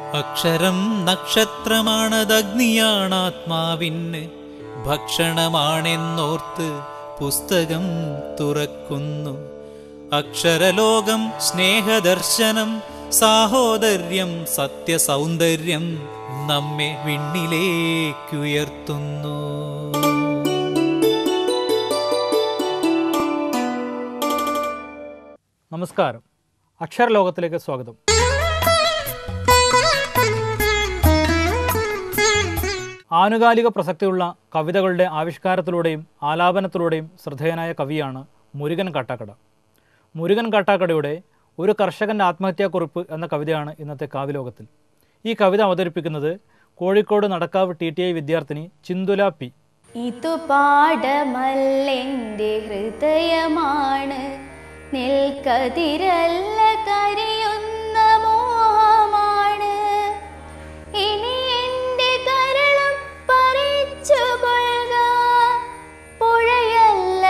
അക്ഷരം നക്ഷത്രമാണതഗ്നിയാണാത്മാവിന് ഭക്ഷണമാണെന്നോർത്ത് പുസ്തകം തുറക്കുന്നു അക്ഷരലോകം സ്നേഹദർശനം സാഹോദര്യം സത്യസൗന്ദര്യം നമ്മെ വിണ്ണിലേക്കുയർത്തുന്നു നമസ്കാരം അക്ഷരലോകത്തിലേക്ക് സ്വാഗതം ആനുകാലിക പ്രസക്തിയുള്ള കവിതകളുടെ ആവിഷ്കാരത്തിലൂടെയും ആലാപനത്തിലൂടെയും ശ്രദ്ധേയനായ കവിയാണ് മുരുകൻ കാട്ടാക്കട മുരുകൻ കാട്ടാക്കടയുടെ ഒരു കർഷകൻ്റെ ആത്മഹത്യാക്കുറിപ്പ് എന്ന കവിതയാണ് ഇന്നത്തെ കാവ്യലോകത്തിൽ ഈ കവിത അവതരിപ്പിക്കുന്നത് Kozhikode Nadakkavu T T I വിദ്യാർത്ഥിനി ചിന്തുല പി ഇതു പാടമല്ലെൻ്റെ ഹൃദയമാണ് നെൽക്കതിരല്ല കരിയുന്ന മോഹമാണ് ഇനി എൻ്റെ കരളം പറിച്ചു കൊള്ളുക പുഴയല്ല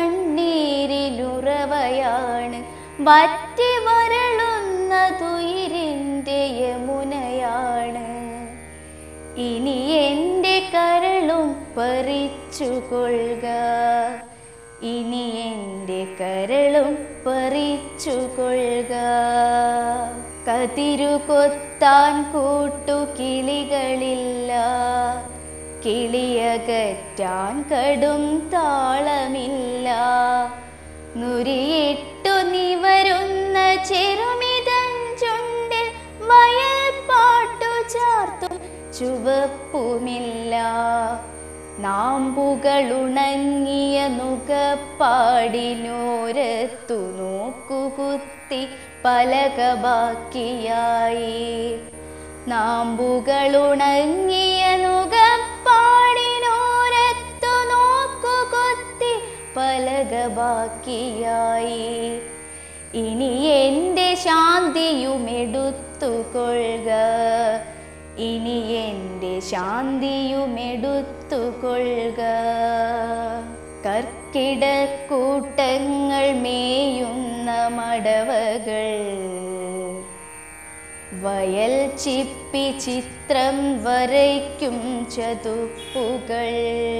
കണ്ണീരിലുറവയാണ് വറ്റി വരളുന്ന തുയിരിൻ്റെ യമുനയാണ് ഇനി എൻ്റെ കരളും പറിച്ചു കൊള്ളുക ഇനി എൻ്റെ കരളും പറിച്ചു കൊള്ളുക കതിരു കൊത്താൻ കൂട്ടു കിളികളില്ല കിളിയകറ്റാൻ കടും താളമില്ല നുരിയിട്ടു നിവരുന്ന ചെറുമിതൻ ചുണ്ടിൽ വയൽ പാട്ടു ചാർത്തും ചുവപ്പുമില്ല നാമ്പുകളുണങ്ങിയ നുകപ്പാടിനോരത്തു നോക്കുകുത്തി പലക ബാക്കിയായി നാമ്പുകളുണങ്ങിയ നുകപ്പാടിനോരത്തു നോക്കുകുത്തി പലക ബാക്കിയായി ഇനി എൻ്റെ ശാന്തിയും എടുത്തുകൊള്ളുക ഇനി എൻ്റെ ശാന്തിയും എടുത്തുകൊള്ളുക കർക്കിടക്കൂട്ടങ്ങൾ മേയുന്ന മടവകൾ വയൽ ചിപ്പി ചിത്രം വരയ്ക്കും ചതുപ്പുകൾ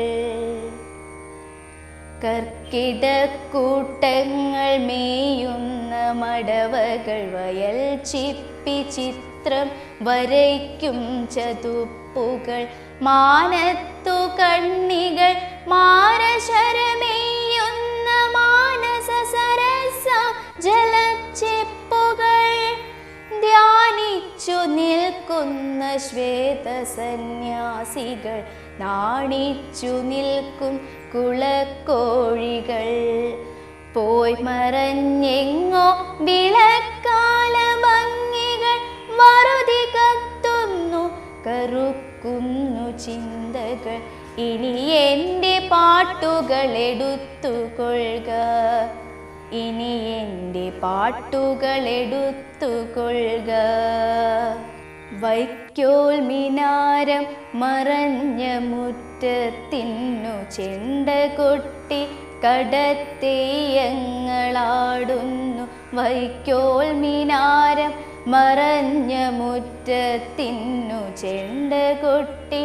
കർക്കിടക്കൂട്ടങ്ങൾ മേയുന്ന മടവകൾ വയൽ ചിപ്പി ചിത്രം വരയ്ക്കും ചതുപ്പുകൾ മാനത്തു കണ്ണികൾ മാനശരമെയ്യുന്ന മാനസ സരസ ജലച്ചിപ്പുകൾ ധ്യാനിച്ചു നിൽക്കുന്ന ശ്വേത സന്യാസികൾ നാണിച്ചു നിൽക്കും കുളക്കോഴികൾ പോയി മറഞ്ഞെങ്ങോ വിളക്കാല ഭംഗികൾ വറുതി കത്തുന്നു കറുക്കുന്നു ചിന്തകൾ ഇനി എൻ്റെ പാട്ടുകൾ എടുത്തുകൊള്ളുക ഇനി എൻ്റെ പാട്ടുകൾ എടുത്തുകൊള്ളുക വൈക്കോൽ മിനാരം മറഞ്ഞ മുറ്റത്തിന്നു ചെണ്ട കൊട്ടി കടത്തേയങ്ങളാടുന്നു വൈക്കോൽ മിനാരം മറഞ്ഞ മുറ്റത്തിന്നു ചെണ്ട കൊട്ടി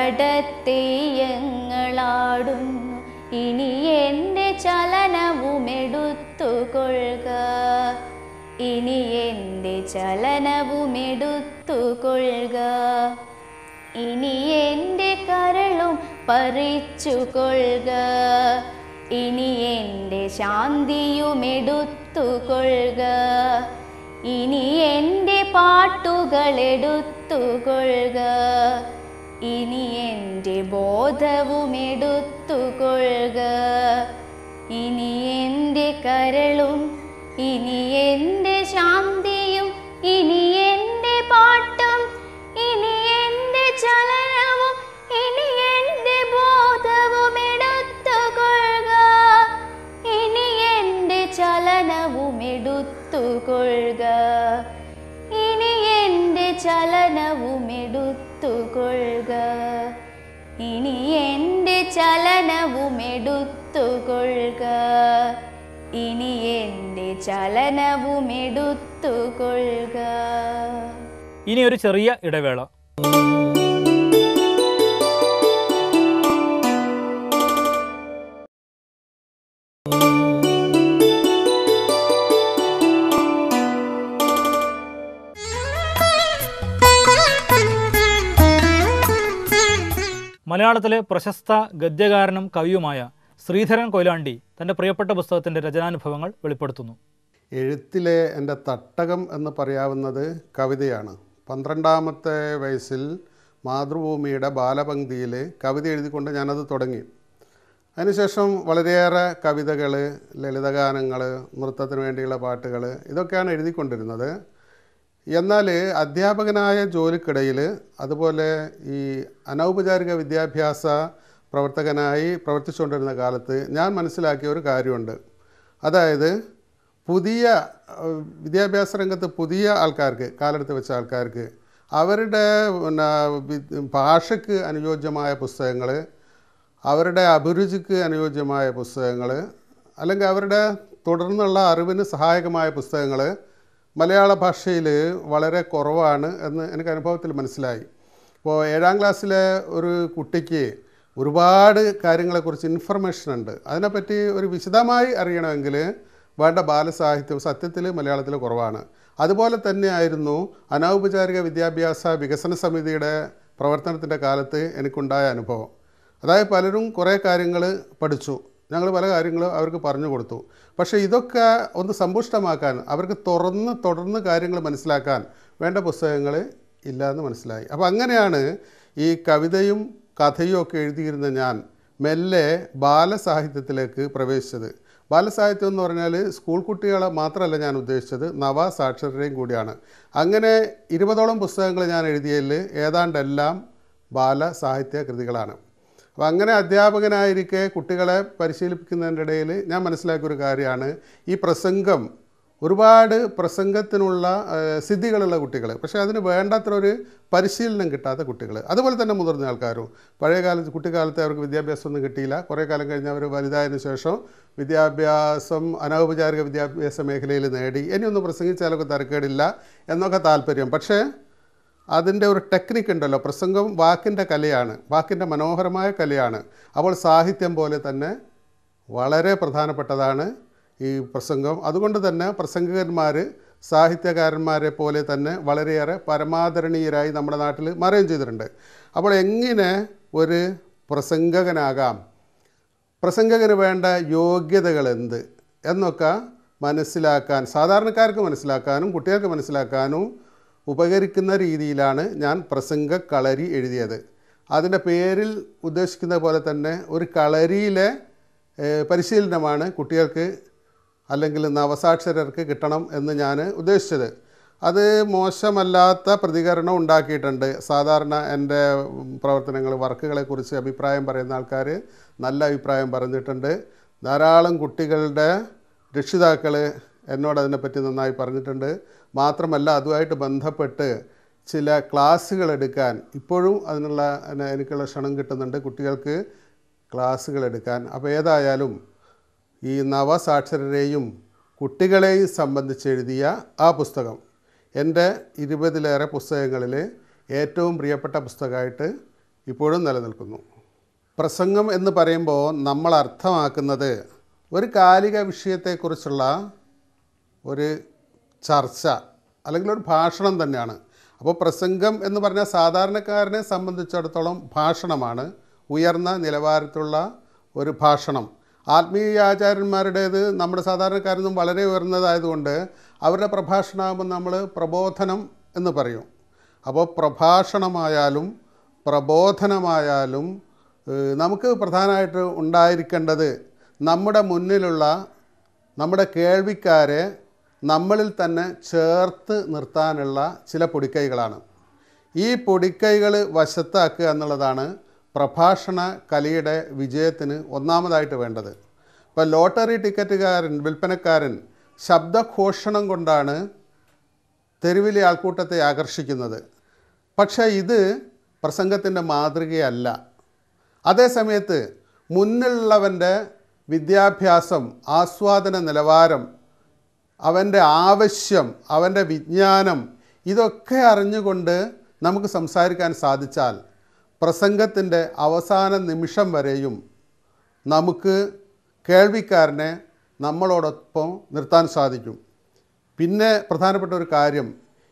കടത്തേയങ്ങളാടുന്നു ഇനി എൻ്റെ ചലനവും എടുത്തുകൊള്ളുക ഇനി എൻ്റെ ചലനവും എടുത്തുകൊള്ളുക ഇനി എൻ്റെ കരളും പറിച്ചു കൊള്ളുക ഇനി എൻ്റെ ശാന്തിയും എടുത്തുകൊള്ളുക ഇനി എൻ്റെ പാട്ടുകൾ എടുത്തുകൊള്ളുക ഇനി എൻ്റെ ബോധവും എടുത്തുകൊള്ളുക ഇനി എൻ്റെ കരളും ഇനി എൻ്റെ ശാന്തിയും ഇനി എൻ്റെ പാട്ടും ഇനി എൻ്റെ ചലനവും ഇനി എൻ്റെ ബോധവും എടുത്തുകൊള്ളുക ഇനി എൻ്റെ ചലനവും എടുത്തുകൊള്ളുക ഇനി എൻ്റെ ചലനവും എടുത്തുകൊള്ളുക ഇനി എൻ്റെ ചലനവും എടുത്തുകൊള്ളുക ഇനി എൻ്റെ ചലനവും എടുത്തുകൊള്ളുക ഇനി ഒരു ചെറിയ ഇടവേള മലയാളത്തിലെ പ്രശസ്ത ഗദ്യകാരനും കവിയുമായ ശ്രീധരൻ കൊയിലാണ്ടി തൻ്റെ പ്രിയപ്പെട്ട പുസ്തകത്തിൻ്റെ രചനാനുഭവങ്ങൾ വെളിപ്പെടുത്തുന്നു എഴുത്തിലെ എൻ്റെ തട്ടകം എന്ന് പറയാവുന്നത് കവിതയാണ് പന്ത്രണ്ടാമത്തെ വയസ്സിൽ മാതൃഭൂമിയുടെ ബാലപംക്തിയിൽ കവിത എഴുതിക്കൊണ്ട് ഞാനത് തുടങ്ങി അതിനുശേഷം വളരെയേറെ കവിതകൾ ലളിതഗാനങ്ങൾ നൃത്തത്തിന് വേണ്ടിയുള്ള പാട്ടുകൾ ഇതൊക്കെയാണ് എഴുതിക്കൊണ്ടിരുന്നത് എന്നാൽ അധ്യാപകനായ ജോലിക്കിടയിൽ അതുപോലെ ഈ അനൗപചാരിക വിദ്യാഭ്യാസ പ്രവർത്തകനായി പ്രവർത്തിച്ചുകൊണ്ടിരുന്ന കാലത്ത് ഞാൻ മനസ്സിലാക്കിയ ഒരു കാര്യമുണ്ട് അതായത് പുതിയ ഏഹ്, വിദ്യാഭ്യാസ രംഗത്ത് പുതിയ ആൾക്കാർക്ക് കാലെടുത്ത് വെച്ച ആൾക്കാർക്ക് അവരുടെ പിന്നെ വി- ഭാഷയ്ക്ക് അനുയോജ്യമായ പുസ്തകങ്ങൾ അവരുടെ അഭിരുചിക്ക് അനുയോജ്യമായ പുസ്തകങ്ങൾ അല്ലെങ്കിൽ അവരുടെ തുടർന്നുള്ള അറിവിന് സഹായകമായ പുസ്തകങ്ങൾ മലയാള ഭാഷയിൽ വളരെ കുറവാണ് എന്ന് എനിക്ക് അനുഭവത്തിൽ മനസ്സിലായി ഇപ്പോൾ ഏഴാം ക്ലാസ്സിലെ ഒരു കുട്ടിക്ക് ഒരുപാട് കാര്യങ്ങളെക്കുറിച്ച് ഇൻഫർമേഷൻ ഉണ്ട് അതിനെപ്പറ്റി ഒരു വിശദമായി അറിയണമെങ്കിൽ വേണ്ട ബാലസാഹിത്യം സത്യത്തിൽ മലയാളത്തിൽ കുറവാണ് അതുപോലെ തന്നെയായിരുന്നു അനൗപചാരിക വിദ്യാഭ്യാസ വികസന സമിതിയുടെ പ്രവർത്തനത്തിൻ്റെ കാലത്ത് എനിക്കുണ്ടായ അനുഭവം അതായത് പലരും കുറേ കാര്യങ്ങൾ പഠിച്ചു ഞങ്ങൾ പല കാര്യങ്ങളും അവർക്ക് പറഞ്ഞു കൊടുത്തു പക്ഷേ ഇതൊക്കെ ഒന്ന് സമ്പുഷ്ടമാക്കാൻ അവർക്ക് തുറന്ന് തുടർന്ന് കാര്യങ്ങൾ മനസ്സിലാക്കാൻ വേണ്ട പുസ്തകങ്ങൾ ഇല്ല എന്ന് മനസ്സിലായി അപ്പോൾ അങ്ങനെയാണ് ഈ കവിതയും കഥയും ഒക്കെ എഴുതിയിരുന്ന ഞാൻ മെല്ലെ ബാലസാഹിത്യത്തിലേക്ക് പ്രവേശിച്ചത് ബാലസാഹിത്യം എന്ന് പറഞ്ഞാൽ സ്കൂൾ കുട്ടികളെ മാത്രമല്ല ഞാൻ ഉദ്ദേശിച്ചത് നവസാക്ഷരരെയും കൂടിയാണ് അങ്ങനെ ഇരുപതോളം പുസ്തകങ്ങൾ ഞാൻ എഴുതിയതിൽ ഏതാണ്ടെല്ലാം ബാലസാഹിത്യ കൃതികളാണ് അപ്പോൾ അങ്ങനെ അധ്യാപകനായിരിക്കെ കുട്ടികളെ പരിശീലിപ്പിക്കുന്നതിൻ്റെ ഇടയിൽ ഞാൻ മനസ്സിലാക്കിയ ഒരു കാര്യമാണ് ഈ പ്രസംഗം ഒരുപാട് പ്രസംഗത്തിനുള്ള ഏഹ്, സിദ്ധികളുള്ള കുട്ടികൾ പക്ഷേ അതിന് വേണ്ടത്ര ഒരു പരിശീലനം കിട്ടാത്ത കുട്ടികൾ അതുപോലെ തന്നെ മുതിർന്ന ആൾക്കാരും പഴയ കാലത്ത് കുട്ടിക്കാലത്ത് അവർക്ക് വിദ്യാഭ്യാസം ഒന്നും കിട്ടിയില്ല കുറേ കാലം കഴിഞ്ഞ് അവർ വലുതായതിനു ശേഷം വിദ്യാഭ്യാസം അനൗപചാരിക വിദ്യാഭ്യാസ മേഖലയിൽ നേടി ഇനിയൊന്നും പ്രസംഗിച്ചാലൊക്കെ തരക്കേടില്ല എന്നൊക്കെ താല്പര്യം പക്ഷേ അതിൻ്റെ ഒരു ടെക്നിക്ക് ഉണ്ടല്ലോ പ്രസംഗം വാക്കിൻ്റെ കലയാണ് വാക്കിൻ്റെ മനോഹരമായ കലയാണ് അപ്പോൾ സാഹിത്യം പോലെ തന്നെ വളരെ പ്രധാനപ്പെട്ടതാണ് ഈ പ്രസംഗം അതുകൊണ്ട് തന്നെ പ്രസംഗകന്മാർ സാഹിത്യകാരന്മാരെ പോലെ തന്നെ വളരെയേറെ പരമാദരണീയരായി നമ്മുടെ നാട്ടിൽ മാറുകയും ചെയ്തിട്ടുണ്ട് അപ്പോൾ എങ്ങനെ ഒരു പ്രസംഗകനാകാം പ്രസംഗകന് വേണ്ട യോഗ്യതകൾ എന്ത് എന്നൊക്കെ മനസ്സിലാക്കാൻ സാധാരണക്കാർക്ക് മനസ്സിലാക്കാനും കുട്ടികൾക്ക് മനസ്സിലാക്കാനും ഉപകരിക്കുന്ന രീതിയിലാണ് ഞാൻ പ്രസംഗ കളരി എഴുതിയത് അതിൻ്റെ പേരിൽ ഉദ്ദേശിക്കുന്ന പോലെ തന്നെ ഒരു കളരിയിലെ ഏഹ്, പരിശീലനമാണ് കുട്ടികൾക്ക് അല്ലെങ്കിൽ നവസാക്ഷരർക്ക് കിട്ടണം എന്ന് ഞാൻ ഉദ്ദേശിച്ചത് അത് മോശമല്ലാത്ത പ്രതികരണം ഉണ്ടാക്കിയിട്ടുണ്ട് സാധാരണ എൻ്റെ പ്രവർത്തനങ്ങൾ വർക്കുകളെക്കുറിച്ച് അഭിപ്രായം പറയുന്ന ആൾക്കാർ നല്ല അഭിപ്രായം പറഞ്ഞിട്ടുണ്ട് ധാരാളം കുട്ടികളുടെ രക്ഷിതാക്കൾ എന്നോട് അതിനെപ്പറ്റി നന്നായി പറഞ്ഞിട്ടുണ്ട് മാത്രമല്ല അതുമായിട്ട് ബന്ധപ്പെട്ട് ചില ക്ലാസ്സുകൾ എടുക്കാൻ ഇപ്പോഴും അതിനുള്ള എന്നെ- എനിക്കുള്ള ക്ഷണം കിട്ടുന്നുണ്ട് കുട്ടികൾക്ക് ക്ലാസ്സുകൾ എടുക്കാൻ അപ്പോൾ ഏതായാലും ഈ നവസാക്ഷരരെയും കുട്ടികളെയും സംബന്ധിച്ച് എഴുതിയ ആ പുസ്തകം എൻ്റെ ഇരുപതിലേറെ പുസ്തകങ്ങളിൽ ഏറ്റവും പ്രിയപ്പെട്ട പുസ്തകമായിട്ട് ഇപ്പോഴും നിലനിൽക്കുന്നു പ്രസംഗം എന്ന് പറയുമ്പോൾ നമ്മൾ അർത്ഥമാക്കുന്നത് ഒരു കാലിക വിഷയത്തെക്കുറിച്ചുള്ള ഒരു ചർച്ച അല്ലെങ്കിൽ ഒരു ഭാഷണം തന്നെയാണ് അപ്പോൾ പ്രസംഗം എന്ന് പറഞ്ഞാൽ സാധാരണക്കാരനെ സംബന്ധിച്ചിടത്തോളം ഭാഷണമാണ് ഉയർന്ന നിലവാരത്തിലുള്ള ഒരു ഭാഷണം ആത്മീയാചാര്യന്മാരുടേത് നമ്മുടെ സാധാരണക്കാരൊന്നും വളരെ ഉയർന്നതായതുകൊണ്ട് അവരുടെ പ്രഭാഷണമാകുമ്പോൾ നമ്മൾ പ്രബോധനം എന്ന് പറയും അപ്പോൾ പ്രഭാഷണമായാലും പ്രബോധനമായാലും ഏഹ്, നമുക്ക് പ്രധാനമായിട്ട് ഉണ്ടായിരിക്കേണ്ടത് നമ്മുടെ മുന്നിലുള്ള നമ്മുടെ കേൾവിക്കാരെ നമ്മളിൽ തന്നെ ചേർത്ത് നിർത്താനുള്ള ചില പൊടിക്കൈകളാണ് ഈ പൊടിക്കൈകൾ വശത്താക്കുക എന്നുള്ളതാണ് പ്രഭാഷണ കലയുടെ വിജയത്തിന് ഒന്നാമതായിട്ട് വേണ്ടത് ഇപ്പോൾ ലോട്ടറി ടിക്കറ്റുകാരൻ വിൽപ്പനക്കാരൻ ശബ്ദഘോഷണം കൊണ്ടാണ് തെരുവിലെ ആൾക്കൂട്ടത്തെ ആകർഷിക്കുന്നത് പക്ഷേ ഇത് പ്രസംഗത്തിൻ്റെ മാതൃകയല്ല അതേസമയത്ത് മുന്നിലുള്ളവൻ്റെ വിദ്യാഭ്യാസം ആസ്വാദന നിലവാരം അവൻ്റെ ആവശ്യം അവൻ്റെ വിജ്ഞാനം ഇതൊക്കെ അറിഞ്ഞുകൊണ്ട് നമുക്ക് സംസാരിക്കാൻ സാധിച്ചാൽ പ്രസംഗത്തിൻ്റെ അവസാന നിമിഷം വരെയും നമുക്ക് കേൾവിക്കാരനെ നമ്മളോടൊപ്പം നിർത്താൻ സാധിക്കും പിന്നെ പ്രധാനപ്പെട്ട ഒരു കാര്യം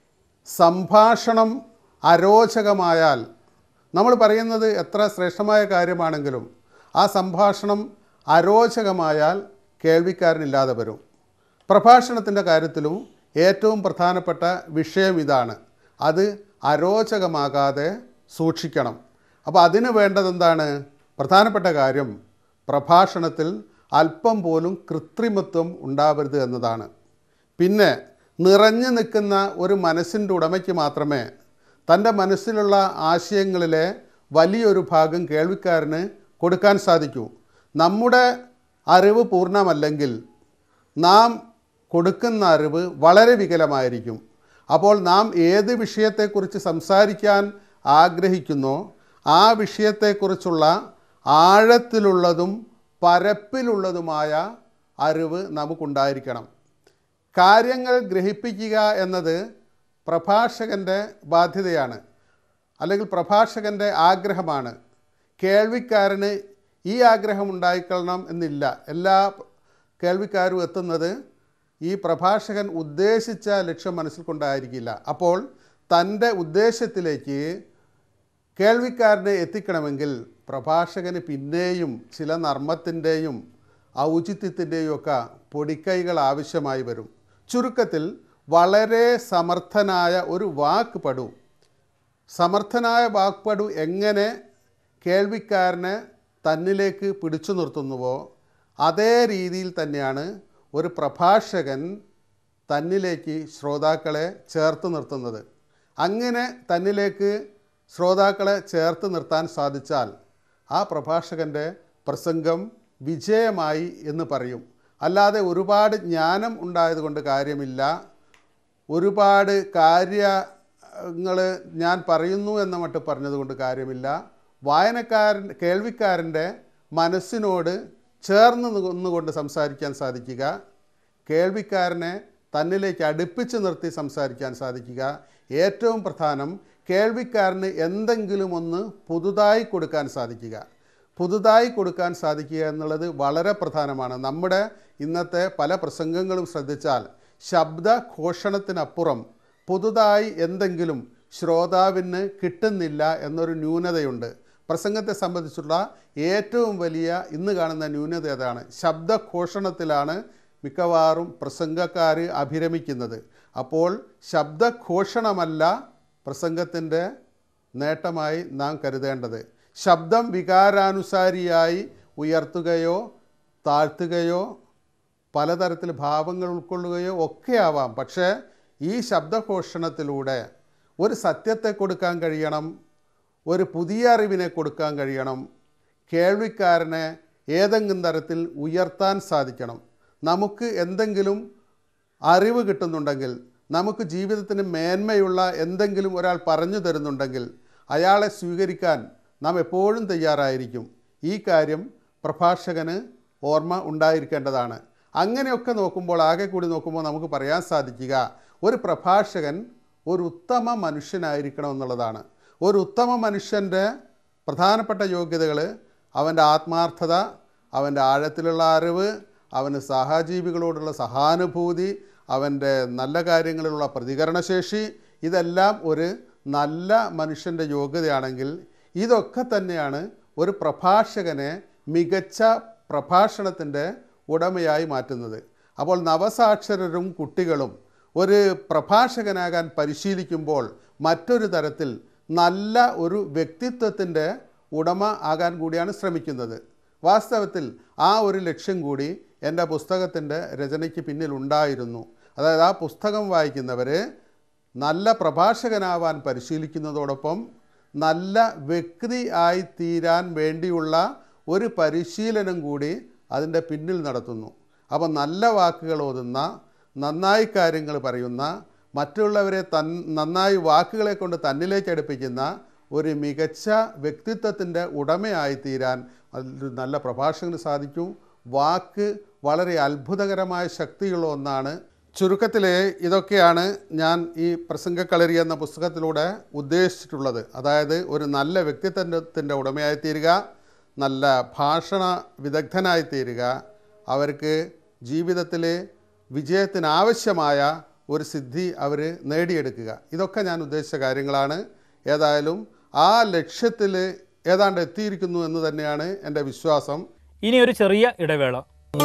സംഭാഷണം അരോചകമായാൽ നമ്മൾ പറയുന്നത് എത്ര ശ്രേഷ്ഠമായ കാര്യമാണെങ്കിലും ആ സംഭാഷണം അരോചകമായാൽ കേൾവിക്കാരനില്ലാതെ വരും പ്രഭാഷണത്തിൻ്റെ കാര്യത്തിലും ഏറ്റവും പ്രധാനപ്പെട്ട വിഷയം ഇതാണ് അത് അരോചകമാകാതെ സൂക്ഷിക്കണം അപ്പോൾ അതിന് വേണ്ടത് എന്താണ് പ്രധാനപ്പെട്ട കാര്യം പ്രഭാഷണത്തിൽ അല്പം പോലും കൃത്രിമത്വം ഉണ്ടാവരുത് എന്നതാണ് പിന്നെ നിറഞ്ഞു നിൽക്കുന്ന ഒരു മനസ്സിൻ്റെ ഉടമയ്ക്ക് മാത്രമേ തൻ്റെ മനസ്സിലുള്ള ആശയങ്ങളിലെ വലിയൊരു ഭാഗം കേൾവിക്കാരന് കൊടുക്കാൻ സാധിക്കൂ നമ്മുടെ അറിവ് പൂർണ്ണമല്ലെങ്കിൽ നാം കൊടുക്കുന്ന അറിവ് വളരെ വികലമായിരിക്കും അപ്പോൾ നാം ഏത് വിഷയത്തെക്കുറിച്ച് സംസാരിക്കാൻ ആഗ്രഹിക്കുന്നോ ആ വിഷയത്തെക്കുറിച്ചുള്ള ആഴത്തിലുള്ളതും പരപ്പിലുള്ളതുമായ അറിവ് നമുക്കുണ്ടായിരിക്കണം കാര്യങ്ങൾ ഗ്രഹിപ്പിക്കുക എന്നത് പ്രഭാഷകൻ്റെ ബാധ്യതയാണ് അല്ലെങ്കിൽ പ്രഭാഷകൻ്റെ ആഗ്രഹമാണ് കേൾവിക്കാരന് ഈ ആഗ്രഹം ഉണ്ടായിക്കൊള്ളണം എന്നില്ല എല്ലാ കേൾവിക്കാരും എത്തുന്നത് ഈ പ്രഭാഷകൻ ഉദ്ദേശിച്ച ലക്ഷ്യം മനസ്സിൽ കൊണ്ടായിരിക്കില്ല അപ്പോൾ തൻ്റെ ഉദ്ദേശത്തിലേക്ക് കേൾവിക്കാരനെ എത്തിക്കണമെങ്കിൽ പ്രഭാഷകന് പിന്നെയും ചില നർമ്മത്തിൻ്റെയും ഔചിത്യത്തിൻ്റെയും ഒക്കെ പൊടിക്കൈകൾ ആവശ്യമായി വരും ചുരുക്കത്തിൽ വളരെ സമർത്ഥനായ ഒരു വാക്ക് പടു സമർത്ഥനായ വാക്പടു എങ്ങനെ കേൾവിക്കാരനെ തന്നിലേക്ക് പിടിച്ചു നിർത്തുന്നുവോ അതേ രീതിയിൽ തന്നെയാണ് ഒരു പ്രഭാഷകൻ തന്നിലേക്ക് ശ്രോതാക്കളെ ചേർത്ത് നിർത്തുന്നത് അങ്ങനെ തന്നിലേക്ക് ശ്രോതാക്കളെ ചേർത്ത് നിർത്താൻ സാധിച്ചാൽ ആ പ്രഭാഷകൻ്റെ പ്രസംഗം വിജയമായി എന്ന് പറയും അല്ലാതെ ഒരുപാട് ജ്ഞാനം ഉണ്ടായതുകൊണ്ട് കാര്യമില്ല ഒരുപാട് കാര്യങ്ങൾ ഞാൻ പറയുന്നു എന്ന മട്ട് പറഞ്ഞതുകൊണ്ട് കാര്യമില്ല വായനക്കാരൻ കേൾവിക്കാരൻ്റെ മനസ്സിനോട് ചേർന്ന് നിന്നുകൊണ്ട് സംസാരിക്കാൻ സാധിക്കുക കേൾവിക്കാരനെ തന്നിലേക്ക് അടുപ്പിച്ച് നിർത്തി സംസാരിക്കാൻ സാധിക്കുക ഏറ്റവും പ്രധാനം കേൾവിക്കാരന് എന്തെങ്കിലും ഒന്ന് പുതുതായി കൊടുക്കാൻ സാധിക്കുക പുതുതായി കൊടുക്കാൻ സാധിക്കുക എന്നുള്ളത് വളരെ പ്രധാനമാണ് നമ്മുടെ ഇന്നത്തെ പല പ്രസംഗങ്ങളും ശ്രദ്ധിച്ചാൽ ശബ്ദ ഘോഷണത്തിനപ്പുറം പുതുതായി എന്തെങ്കിലും ശ്രോതാവിന് കിട്ടുന്നില്ല എന്നൊരു ന്യൂനതയുണ്ട് പ്രസംഗത്തെ സംബന്ധിച്ചുള്ള ഏറ്റവും വലിയ ഇന്ന് കാണുന്ന ന്യൂനത അതാണ് ശബ്ദഘോഷണത്തിലാണ് മിക്കവാറും പ്രസംഗക്കാർ അഭിരമിക്കുന്നത് അപ്പോൾ ശബ്ദഘോഷണമല്ല പ്രസംഗത്തിൻ്റെ നേട്ടമായി നാം കരുതേണ്ടത് ശബ്ദം വികാരാനുസാരിയായി ഉയർത്തുകയോ താഴ്ത്തുകയോ പലതരത്തിൽ ഭാവങ്ങൾ ഉൾക്കൊള്ളുകയോ ഒക്കെ ആവാം പക്ഷേ ഈ ശബ്ദഘോഷണത്തിലൂടെ ഒരു സത്യത്തെ കൊടുക്കാൻ കഴിയണം ഒരു പുതിയ അറിവിനെ കൊടുക്കാൻ കഴിയണം കേൾവിക്കാരനെ ഏതെങ്കിലും തരത്തിൽ ഉയർത്താൻ സാധിക്കണം നമുക്ക് എന്തെങ്കിലും അറിവ് കിട്ടുന്നുണ്ടെങ്കിൽ നമുക്ക് ജീവിതത്തിന് മേന്മയുള്ള എന്തെങ്കിലും ഒരാൾ പറഞ്ഞു തരുന്നുണ്ടെങ്കിൽ അയാളെ സ്വീകരിക്കാൻ നാം എപ്പോഴും തയ്യാറായിരിക്കും ഈ കാര്യം പ്രഭാഷകന് ഓർമ്മ ഉണ്ടായിരിക്കേണ്ടതാണ് അങ്ങനെയൊക്കെ നോക്കുമ്പോൾ ആകെ കൂടി നോക്കുമ്പോൾ നമുക്ക് പറയാൻ സാധിക്കുക ഒരു പ്രഭാഷകൻ ഒരു ഉത്തമ മനുഷ്യനായിരിക്കണം എന്നുള്ളതാണ് ഒരു ഉത്തമ മനുഷ്യൻ്റെ പ്രധാനപ്പെട്ട യോഗ്യതകൾ അവൻ്റെ ആത്മാർത്ഥത അവൻ്റെ ആഴത്തിലുള്ള അറിവ് അവന് സഹജീവികളോടുള്ള സഹാനുഭൂതി അവൻ്റെ നല്ല കാര്യങ്ങളിലുള്ള പ്രതികരണശേഷി ഇതെല്ലാം ഒരു നല്ല മനുഷ്യൻ്റെ യോഗ്യതയാണെങ്കിൽ ഇതൊക്കെ തന്നെയാണ് ഒരു പ്രഭാഷകനെ മികച്ച പ്രഭാഷണത്തിൻ്റെ ഉടമയായി മാറ്റുന്നത് അപ്പോൾ നവസാക്ഷരരും കുട്ടികളും ഒരു പ്രഭാഷകനാകാൻ പരിശീലിക്കുമ്പോൾ മറ്റൊരു തരത്തിൽ നല്ല ഒരു വ്യക്തിത്വത്തിൻ്റെ ഉടമ ആകാൻ കൂടിയാണ് ശ്രമിക്കുന്നത് വാസ്തവത്തിൽ ആ ഒരു ലക്ഷ്യം കൂടി എൻ്റെ പുസ്തകത്തിൻ്റെ രചനയ്ക്ക് പിന്നിലുണ്ടായിരുന്നു അതായത് ആ പുസ്തകം വായിക്കുന്നവർ നല്ല പ്രഭാഷകനാവാൻ പരിശീലിക്കുന്നതോടൊപ്പം നല്ല വ്യക്തി ആയി തീരാൻ വേണ്ടിയുള്ള ഒരു പരിശീലനം കൂടി അതിൻ്റെ പിന്നിൽ നടത്തുന്നു അപ്പോൾ നല്ല വാക്കുകൾ ഓതുന്ന നന്നായി കാര്യങ്ങൾ പറയുന്ന മറ്റുള്ളവരെ തൻ നന്നായി വാക്കുകളെ കൊണ്ട് തന്നിലേക്ക് അടുപ്പിക്കുന്ന ഒരു മികച്ച വ്യക്തിത്വത്തിൻ്റെ ഉടമയായി തീരാൻ ഒരു നല്ല പ്രഭാഷകന് സാധിക്കും വാക്ക് വളരെ അത്ഭുതകരമായ ശക്തിയുള്ള ഒന്നാണ് ചുരുക്കത്തിൽ ഇതൊക്കെയാണ് ഞാൻ ഈ പ്രസംഗക്കളരി എന്ന പുസ്തകത്തിലൂടെ ഉദ്ദേശിച്ചിട്ടുള്ളത് അതായത് ഒരു നല്ല വ്യക്തിത്വത്തിൻ്റെ ഉടമയായി തീരുക നല്ല ഭാഷണ വിദഗ്ധനായി തീരുക അവർക്ക് ജീവിതത്തിൽ വിജയത്തിനാവശ്യമായ ഒരു സിദ്ധി അവർ നേടിയെടുക്കുക ഇതൊക്കെ ഞാൻ ഉദ്ദേശിച്ച കാര്യങ്ങളാണ് ഏതായാലും ആ ലക്ഷ്യത്തിൽ ഏതാണ്ട് എത്തിയിരിക്കുന്നു എന്ന് തന്നെയാണ് എൻ്റെ വിശ്വാസം ഇനി ഒരു ചെറിയ ഇടവേള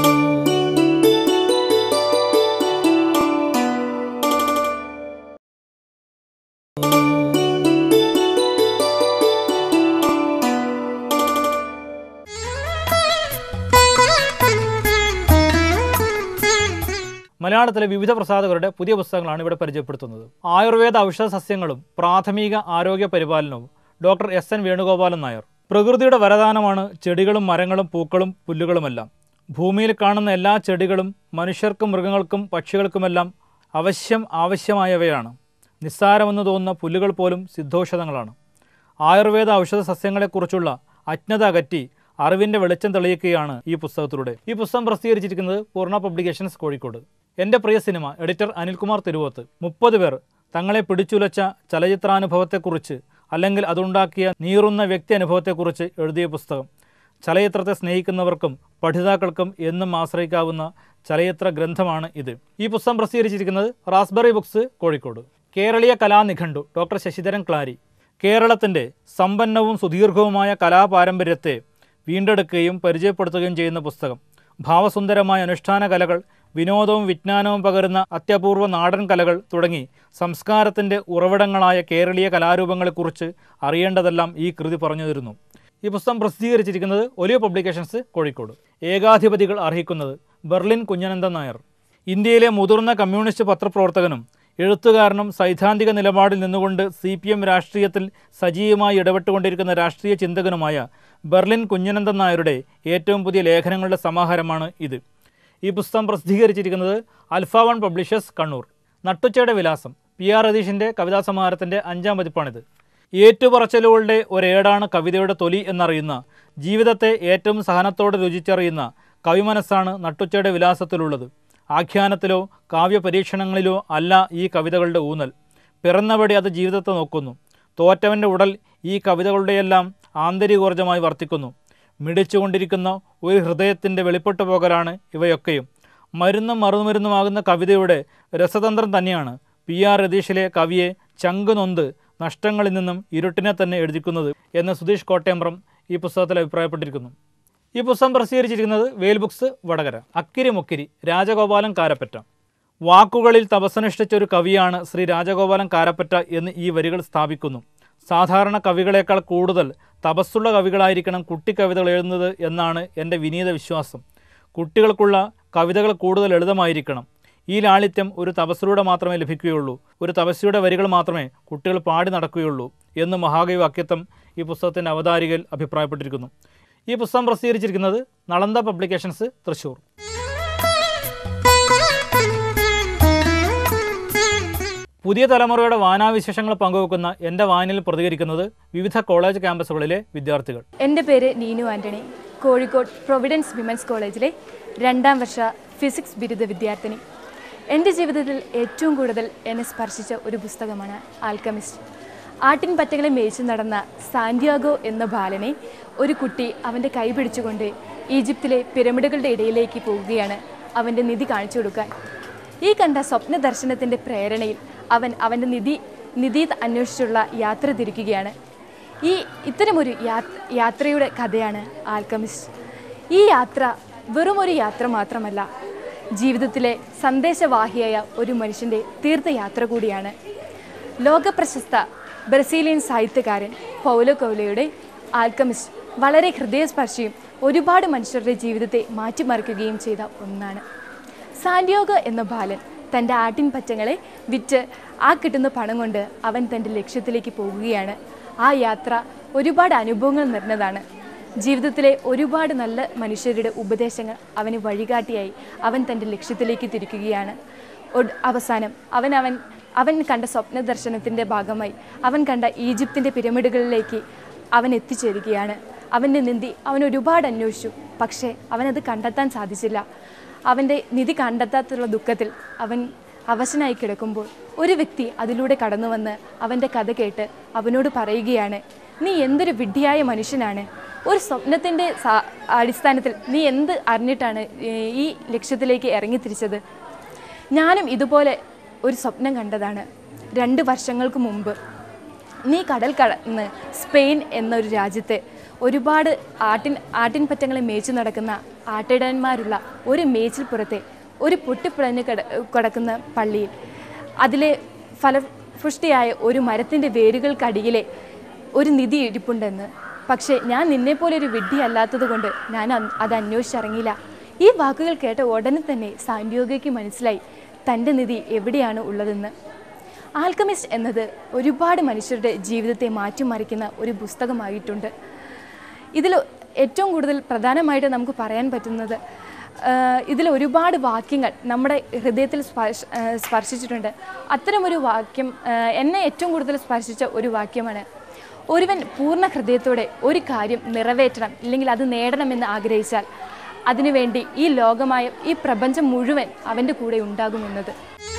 മലയാളത്തിലെ വിവിധ പ്രസാധകരുടെ പുതിയ പുസ്തകങ്ങളാണ് ഇവിടെ പരിചയപ്പെടുത്തുന്നത് ആയുർവേദ ഔഷധ സസ്യങ്ങളും പ്രാഥമിക ആരോഗ്യ പരിപാലനവും doctor S N Venugopalan Nair പ്രകൃതിയുടെ വരദാനമാണ് ചെടികളും മരങ്ങളും പൂക്കളും പുല്ലുകളുമെല്ലാം ഭൂമിയിൽ കാണുന്ന എല്ലാ ചെടികളും മനുഷ്യർക്കും മൃഗങ്ങൾക്കും പക്ഷികൾക്കുമെല്ലാം അവശ്യം ആവശ്യമായവയാണ് നിസ്സാരമെന്ന് തോന്നുന്ന പുല്ലുകൾ പോലും സിദ്ധൌഷധങ്ങളാണ് ആയുർവേദ ഔഷധ സസ്യങ്ങളെക്കുറിച്ചുള്ള അജ്ഞത അകറ്റി അറിവിൻ്റെ വെളിച്ചം തെളിയിക്കുകയാണ് ഈ പുസ്തകത്തിലൂടെ ഈ പുസ്തകം പ്രസിദ്ധീകരിച്ചിരിക്കുന്നത് പൂർണ്ണ പബ്ലിക്കേഷൻസ് കോഴിക്കോട് എൻ്റെ പ്രിയ സിനിമ എഡിറ്റർ അനിൽകുമാർ തിരുവോത്ത് മുപ്പത് പേർ തങ്ങളെ പിടിച്ചുലച്ച ചലച്ചിത്രാനുഭവത്തെക്കുറിച്ച് അല്ലെങ്കിൽ അതുണ്ടാക്കിയ നീറുന്ന വ്യക്തി അനുഭവത്തെക്കുറിച്ച് എഴുതിയ പുസ്തകം ചലച്ചിത്രത്തെ സ്നേഹിക്കുന്നവർക്കും പഠിതാക്കൾക്കും എന്നും ആശ്രയിക്കാവുന്ന ചലച്ചിത്ര ഗ്രന്ഥമാണ് ഇത് ഈ പുസ്തകം പ്രസിദ്ധീകരിച്ചിരിക്കുന്നത് റാസ്ബെറി ബുക്സ് കോഴിക്കോട് കേരളീയ കലാനിഘണ്ടു ഡോക്ടർ ശശിധരൻ ക്ലാരി കേരളത്തിൻ്റെ സമ്പന്നവും സുദീർഘവുമായ കലാപാരമ്പര്യത്തെ വീണ്ടെടുക്കുകയും പരിചയപ്പെടുത്തുകയും ചെയ്യുന്ന പുസ്തകം ഭാവസുന്ദരമായ അനുഷ്ഠാന കലകൾ വിനോദവും വിജ്ഞാനവും പകരുന്ന അത്യപൂർവ നാടൻ കലകൾ തുടങ്ങി സംസ്കാരത്തിൻ്റെ ഉറവിടങ്ങളായ കേരളീയ കലാരൂപങ്ങളെക്കുറിച്ച് അറിയേണ്ടതെല്ലാം ഈ കൃതി പറഞ്ഞു തരുന്നു ഈ പുസ്തകം പ്രസിദ്ധീകരിച്ചിരിക്കുന്നത് ഒലിയോ പബ്ലിക്കേഷൻസ് കോഴിക്കോട് ഏകാധിപതികൾ അർഹിക്കുന്നത് ബെർലിൻ കുഞ്ഞനന്ദൻ നായർ ഇന്ത്യയിലെ മുതിർന്ന കമ്മ്യൂണിസ്റ്റ് പത്രപ്രവർത്തകനും എഴുത്തുകാരനും സൈദ്ധാന്തിക നിലപാടിൽ നിന്നുകൊണ്ട് സി പി എം രാഷ്ട്രീയത്തിൽ സജീവമായി ഇടപെട്ടുകൊണ്ടിരിക്കുന്ന രാഷ്ട്രീയ ചിന്തകനുമായ ബെർലിൻ കുഞ്ഞനന്ദൻ നായരുടെ ഏറ്റവും പുതിയ ലേഖനങ്ങളുടെ സമാഹാരമാണ് ഇത് ഈ പുസ്തകം പ്രസിദ്ധീകരിച്ചിരിക്കുന്നത് അൽഫ വൺ പബ്ലിഷേഴ്സ് കണ്ണൂർ നട്ടുച്ചയുടെ വിലാസം പി ആർ രതീഷിൻ്റെ കവിതാ സമാഹാരത്തിൻ്റെ അഞ്ചാം പതിപ്പാണിത് ഏറ്റുപറച്ചലുകളുടെ ഒരേടാണ് കവിതയുടെ തൊലി എന്നറിയുന്ന ജീവിതത്തെ ഏറ്റവും സഹനത്തോടെ രുചിച്ചറിയുന്ന കവിമനസ്സാണ് നട്ടുച്ചയുടെ വിലാസത്തിലുള്ളത് ആഖ്യാനത്തിലോ കാവ്യപരീക്ഷണങ്ങളിലോ അല്ല ഈ കവിതകളുടെ ഊന്നൽ പിറന്നപടി അത് ജീവിതത്തെ നോക്കുന്നു തോറ്റവൻ്റെ ഉടൽ ഈ കവിതകളുടെയെല്ലാം ആന്തരികോർജമായി വർത്തിക്കുന്നു മിടിച്ചുകൊണ്ടിരിക്കുന്ന ഒരു ഹൃദയത്തിൻ്റെ വെളിപ്പെട്ടു പോകലാണ് ഇവയൊക്കെയും മരുന്നും മറുമരുന്നുമാകുന്ന കവിതയുടെ രസതന്ത്രം തന്നെയാണ് പി ആർ രതീഷിലെ കവിയെ ചങ്ക് നൊന്ത് നഷ്ടങ്ങളിൽ നിന്നും ഇരുട്ടിനെ തന്നെ എഴുതിക്കുന്നത് എന്ന് സുധീഷ് കോട്ടയമ്പ്രം ഈ പുസ്തകത്തിൽ അഭിപ്രായപ്പെട്ടിരിക്കുന്നു ഈ പുസ്തകം പ്രസിദ്ധീകരിച്ചിരിക്കുന്നത് വേൽ ബുക്സ് വടകര അക്കിരി മുക്കിരി രാജഗോപാലൻ കാരപ്പറ്റ വാക്കുകളിൽ തപസ്സനുഷ്ഠിച്ച ഒരു കവിയാണ് ശ്രീ രാജഗോപാലൻ കാരപ്പറ്റ എന്ന് ഈ വരികൾ സ്ഥാപിക്കുന്നു സാധാരണ കവികളേക്കാൾ കൂടുതൽ തപസ്സുള്ള കവികളായിരിക്കണം കുട്ടിക്കവിതകൾ എഴുതുന്നത് എന്നാണ് എൻ്റെ വിനീത വിശ്വാസം കുട്ടികൾക്കുള്ള കവിതകൾ കൂടുതൽ ലളിതമായിരിക്കണം ഈ ലാളിത്യം ഒരു തപസ്സിലൂടെ മാത്രമേ ലഭിക്കുകയുള്ളൂ ഒരു തപസ്യയുടെ വരികൾ മാത്രമേ കുട്ടികൾ പാടി നടക്കുകയുള്ളൂ എന്ന് മഹാകവി വാക്യത്വം ഈ പുസ്തകത്തിൻ്റെ അവതാരികയിൽ അഭിപ്രായപ്പെട്ടിരിക്കുന്നു ഈ പുസ്തകം പ്രസിദ്ധീകരിച്ചിരിക്കുന്നത് നളന്ദ പബ്ലിക്കേഷൻസ് തൃശ്ശൂർ പുതിയ തലമുറയുടെ വായനാവിശേഷങ്ങൾ പങ്കുവെക്കുന്ന എൻ്റെ വായനയിൽ പ്രതികരിക്കുന്നത് വിവിധ കോളേജ് ക്യാമ്പസുകളിലെ വിദ്യാർത്ഥികൾ എൻ്റെ പേര് നീനു ആൻ്റണി കോഴിക്കോട് പ്രൊവിഡൻസ് വിമൻസ് കോളേജിലെ രണ്ടാം വർഷ ഫിസിക്സ് ബിരുദ വിദ്യാർത്ഥിനി എൻ്റെ ജീവിതത്തിൽ ഏറ്റവും കൂടുതൽ എന്നെ സ്പർശിച്ച ഒരു പുസ്തകമാണ് ആൽക്കമിസ്റ്റ് ആട്ടിൻ പറ്റകളെ മേയിച്ചു നടന്ന സാന്റിയാഗോ എന്ന ബാലനെ ഒരു കുട്ടി അവൻ്റെ കൈ പിടിച്ചുകൊണ്ട് ഈജിപ്തിലെ പിരമിഡുകളുടെ ഇടയിലേക്ക് പോവുകയാണ് അവൻ്റെ നിധി കാണിച്ചു കൊടുക്കാൻ ഈ കണ്ട സ്വപ്ന ദർശനത്തിൻ്റെ പ്രേരണയിൽ അവൻ അവൻ്റെ നിധി നിധി അന്വേഷിച്ചുള്ള യാത്ര തിരിക്കുകയാണ് ഈ ഇത്തരമൊരു യാത്ര യാത്രയുടെ കഥയാണ് ആൽക്കമിസ്റ്റ് ഈ യാത്ര വെറും ഒരു യാത്ര മാത്രമല്ല ജീവിതത്തിലെ സന്ദേശവാഹിയായ ഒരു മനുഷ്യൻ്റെ തീർത്ഥയാത്ര കൂടിയാണ് ലോകപ്രശസ്ത ബ്രസീലിയൻ സാഹിത്യകാരൻ പൗലോ കൗലയുടെ ആൽക്കമിസ്റ്റ് വളരെ ഹൃദയസ്പർശിയും ഒരുപാട് മനുഷ്യരുടെ ജീവിതത്തെ മാറ്റിമറിക്കുകയും ചെയ്ത ഒന്നാണ് സാന്റിയോഗോ എന്ന ബാലൻ തൻ്റെ ആട്ടിൻ പറ്റങ്ങളെ വിറ്റ് ആ കിട്ടുന്ന പണം കൊണ്ട് അവൻ തൻ്റെ ലക്ഷ്യത്തിലേക്ക് പോകുകയാണ് ആ യാത്ര ഒരുപാട് അനുഭവങ്ങൾ നിറഞ്ഞതാണ് ജീവിതത്തിലെ ഒരുപാട് നല്ല മനുഷ്യരുടെ ഉപദേശങ്ങൾ അവന് വഴികാട്ടിയായി അവൻ തൻ്റെ ലക്ഷ്യത്തിലേക്ക് തിരിക്കുകയാണ് ഒട്- അവസാനം അവൻ അവൻ അവൻ കണ്ട സ്വപ്ന ദർശനത്തിൻ്റെ ഭാഗമായി അവൻ കണ്ട ഈജിപ്തിൻ്റെ പിരമിഡുകളിലേക്ക് അവൻ എത്തിച്ചേരുകയാണ് അവൻ്റെ നിന്തി അവൻ ഒരുപാട് അന്വേഷിച്ചു പക്ഷേ അവനത് കണ്ടെത്താൻ സാധിച്ചില്ല അവൻ്റെ നിധി കണ്ടെത്താത്തുള്ള ദുഃഖത്തിൽ അവൻ അവശനായി കിടക്കുമ്പോൾ ഒരു വ്യക്തി അതിലൂടെ കടന്നു വന്ന് അവൻ്റെ കഥ കേട്ട് അവനോട് പറയുകയാണ് നീ എന്തൊരു വിഡ്ഢിയായ മനുഷ്യനാണ് ഒരു സ്വപ്നത്തിൻ്റെ സാ- അടിസ്ഥാനത്തിൽ നീ എന്ത് അറിഞ്ഞിട്ടാണ് ഏർ, ഈ ലക്ഷ്യത്തിലേക്ക് ഇറങ്ങിത്തിരിച്ചത് ഞാനും ഇതുപോലെ ഒരു സ്വപ്നം കണ്ടതാണ് രണ്ട് വർഷങ്ങൾക്ക് മുമ്പ് നീ കടൽ കടന്ന് സ്പെയിൻ എന്നൊരു രാജ്യത്തെ ഒരുപാട് ആട്ടിൻ ആട്ടിൻപറ്റങ്ങളെ മേച്ചു നടക്കുന്ന ആട്ടിടയന്മാരുള്ള ഒരു മേച്ചിൽപ്പുറത്തെ ഒരു പൊട്ടിപ്പിളഞ്ഞ് കിട കിടക്കുന്ന പള്ളിയിൽ അതിലെ ഫലപുഷ്ടിയായ ഒരു മരത്തിൻ്റെ വേരുകൾക്കടിയിലെ ഒരു നിധി ഇരിപ്പുണ്ടെന്ന് പക്ഷേ ഞാൻ നിന്നെപ്പോലെ ഒരു വിഡ്ഢി അല്ലാത്തത് കൊണ്ട് ഞാൻ അന്ന് അത് അന്വേഷിച്ചിറങ്ങിയില്ല ഈ വാക്കുകൾ കേട്ട ഉടനെ തന്നെ സാന്റിയോഗയ്ക്ക് മനസ്സിലായി തൻ്റെ നിധി എവിടെയാണ് ഉള്ളതെന്ന് ആൽക്കമിസ്റ്റ് എന്നത് ഒരുപാട് മനുഷ്യരുടെ ജീവിതത്തെ മാറ്റിമറിക്കുന്ന ഒരു പുസ്തകമായിട്ടുണ്ട് ഇതിൽ ഏറ്റവും കൂടുതൽ പ്രധാനമായിട്ട് നമുക്ക് പറയാൻ പറ്റുന്നത് ഇതിൽ ഒരുപാട് വാക്യങ്ങൾ നമ്മുടെ ഹൃദയത്തിൽ സ്പർശ ആ, സ്പർശിച്ചിട്ടുണ്ട് അത്തരമൊരു വാക്യം ആ, എന്നെ ഏറ്റവും കൂടുതൽ സ്പർശിച്ച ഒരു വാക്യമാണ് ഒരുവൻ പൂർണ്ണ ഹൃദയത്തോടെ ഒരു കാര്യം നിറവേറ്റണം ഇല്ലെങ്കിൽ അത് നേടണമെന്ന് ആഗ്രഹിച്ചാൽ അതിനുവേണ്ടി ഈ ലോകമായ ഈ പ്രപഞ്ചം മുഴുവൻ അവൻ്റെ കൂടെ ഉണ്ടാകുമെന്നത്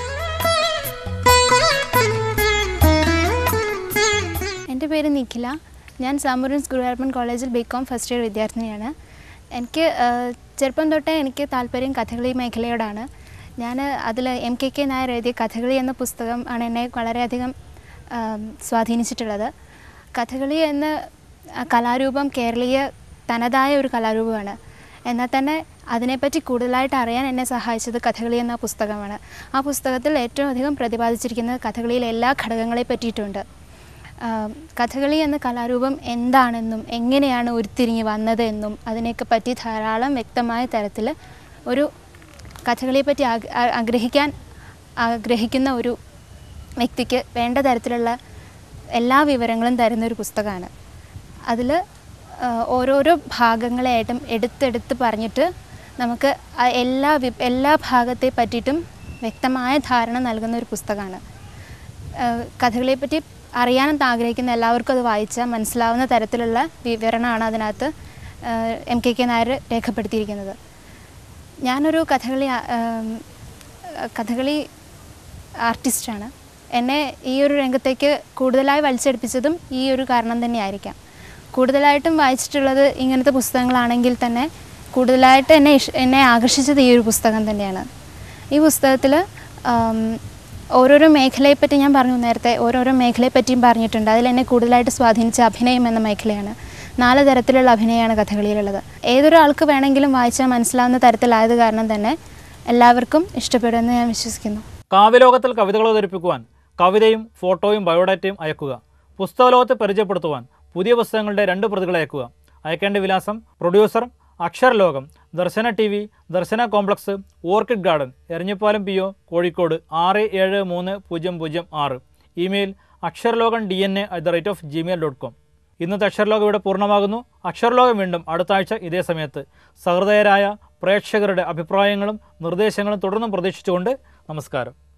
എൻ്റെ പേര് നിഖില ഞാൻ സാമൂരൻസ് ഗുരുവായൂരപ്പൻ കോളേജിൽ ബി കോം ഫസ്റ്റ് ഇയർ വിദ്യാർത്ഥിനിയാണ് എനിക്ക് ആ, ചെറുപ്പം തൊട്ടേ എനിക്ക് താല്പര്യം കഥകളി മേഖലയോടാണ് ഞാൻ അതിൽ എം കെ കെ നായർ എഴുതിയ കഥകളി എന്ന പുസ്തകം ആണ് എന്നെ വളരെയധികം ആ, സ്വാധീനിച്ചിട്ടുള്ളത് കഥകളി എന്ന ആ, കലാരൂപം കേരളീയ തനതായ ഒരു കലാരൂപമാണ് എന്നാൽ തന്നെ അതിനെപ്പറ്റി കൂടുതലായിട്ട് അറിയാൻ എന്നെ സഹായിച്ചത് കഥകളി എന്ന പുസ്തകമാണ് ആ പുസ്തകത്തിൽ ഏറ്റവും അധികം പ്രതിപാദിച്ചിരിക്കുന്നത് കഥകളിയിലെ എല്ലാ ഘടകങ്ങളെ പറ്റിയിട്ടുണ്ട് ആം, കഥകളി എന്ന കലാരൂപം എന്താണെന്നും എങ്ങനെയാണ് ഉരുത്തിരിഞ്ഞ് വന്നത് എന്നും അതിനെയൊക്കെ പറ്റി ധാരാളം വ്യക്തമായ തരത്തിൽ ഒരു കഥകളിയെ പറ്റി ആഗ്- ആ- ആഗ്രഹിക്കാൻ ആഗ്രഹിക്കുന്ന ഒരു വ്യക്തിക്ക് വേണ്ട തരത്തിലുള്ള എല്ലാ വിവരങ്ങളും തരുന്ന ഒരു പുസ്തകമാണ് അതിൽ ഓരോരോ ഭാഗങ്ങളായിട്ടും എടുത്തെടുത്ത് പറഞ്ഞിട്ട് നമുക്ക് ആ എല്ലാ വി എല്ലാ ഭാഗത്തെ പറ്റിയിട്ടും വ്യക്തമായ ധാരണ നൽകുന്ന ഒരു പുസ്തകമാണ് ഏഹ് കഥകളെ പറ്റി അറിയാൻ ആഗ്രഹിക്കുന്ന എല്ലാവർക്കും അത് വായിച്ചാൽ മനസ്സിലാവുന്ന തരത്തിലുള്ള വിവരണമാണ് അതിനകത്ത് ഏഹ് എം കെ കെ നായർ രേഖപ്പെടുത്തിയിരിക്കുന്നത് ഞാനൊരു കഥകളി ആ- ഏം, കഥകളി ആർട്ടിസ്റ്റാണ് എന്നെ ഈ ഒരു രംഗത്തേക്ക് കൂടുതലായി വലിച്ചെടുപ്പിച്ചതും ഈ ഒരു കാരണം തന്നെയായിരിക്കാം കൂടുതലായിട്ടും വായിച്ചിട്ടുള്ളത് ഇങ്ങനത്തെ പുസ്തകങ്ങളാണെങ്കിൽ തന്നെ കൂടുതലായിട്ട് എന്നെ ഇഷ് എന്നെ ആകർഷിച്ചത് ഈ ഒരു പുസ്തകം തന്നെയാണ് ഈ പുസ്തകത്തിൽ ഓരോരോ മേഖലയെപ്പറ്റി ഞാൻ പറഞ്ഞു നേരത്തെ ഓരോരോ മേഖലയെപ്പറ്റിയും പറഞ്ഞിട്ടുണ്ട് അതിൽ എന്നെ കൂടുതലായിട്ട് സ്വാധീനിച്ച അഭിനയം എന്ന മേഖലയാണ് നാല് തരത്തിലുള്ള അഭിനയമാണ് കഥകളിയിലുള്ളത് ഏതൊരാൾക്ക് വേണമെങ്കിലും വായിച്ചാൽ മനസ്സിലാവുന്ന തരത്തിലായത് കാരണം തന്നെ എല്ലാവർക്കും ഇഷ്ടപ്പെടുമെന്ന് ഞാൻ വിശ്വസിക്കുന്നു കാവ്യലോകത്തിൽ കവിതകൾ അവതരിപ്പിക്കുവാൻ കവിതയും ഫോട്ടോയും ബയോഡാറ്റയും അയക്കുക പുസ്തകലോകത്തെ പരിചയപ്പെടുത്തുവാൻ പുതിയ പുസ്തകങ്ങളുടെ രണ്ട് പ്രതികൾ അയക്കുക അയക്കേണ്ട വിലാസം പ്രൊഡ്യൂസർ അക്ഷർ ലോകം Darshana T V Darshana complex orchid garden Eranhipalam P O Kozhikode ആറ് ഏഴ് മൂന്ന് പൂജ്യം പൂജ്യം ആറ് email Aksharalokam D N A at the rate of Gmail dot com ഇന്നത്തെ അക്ഷരലോകം ഇവിടെ പൂർണ്ണമാകുന്നു അക്ഷരലോകം വീണ്ടും അടുത്ത ആഴ്ച ഇതേ സമയത്ത് സഹൃദയരായ പ്രേക്ഷകരുടെ അഭിപ്രായങ്ങളും നിർദ്ദേശങ്ങളും തുടർന്നും പ്രതീക്ഷിച്ചുകൊണ്ട് നമസ്കാരം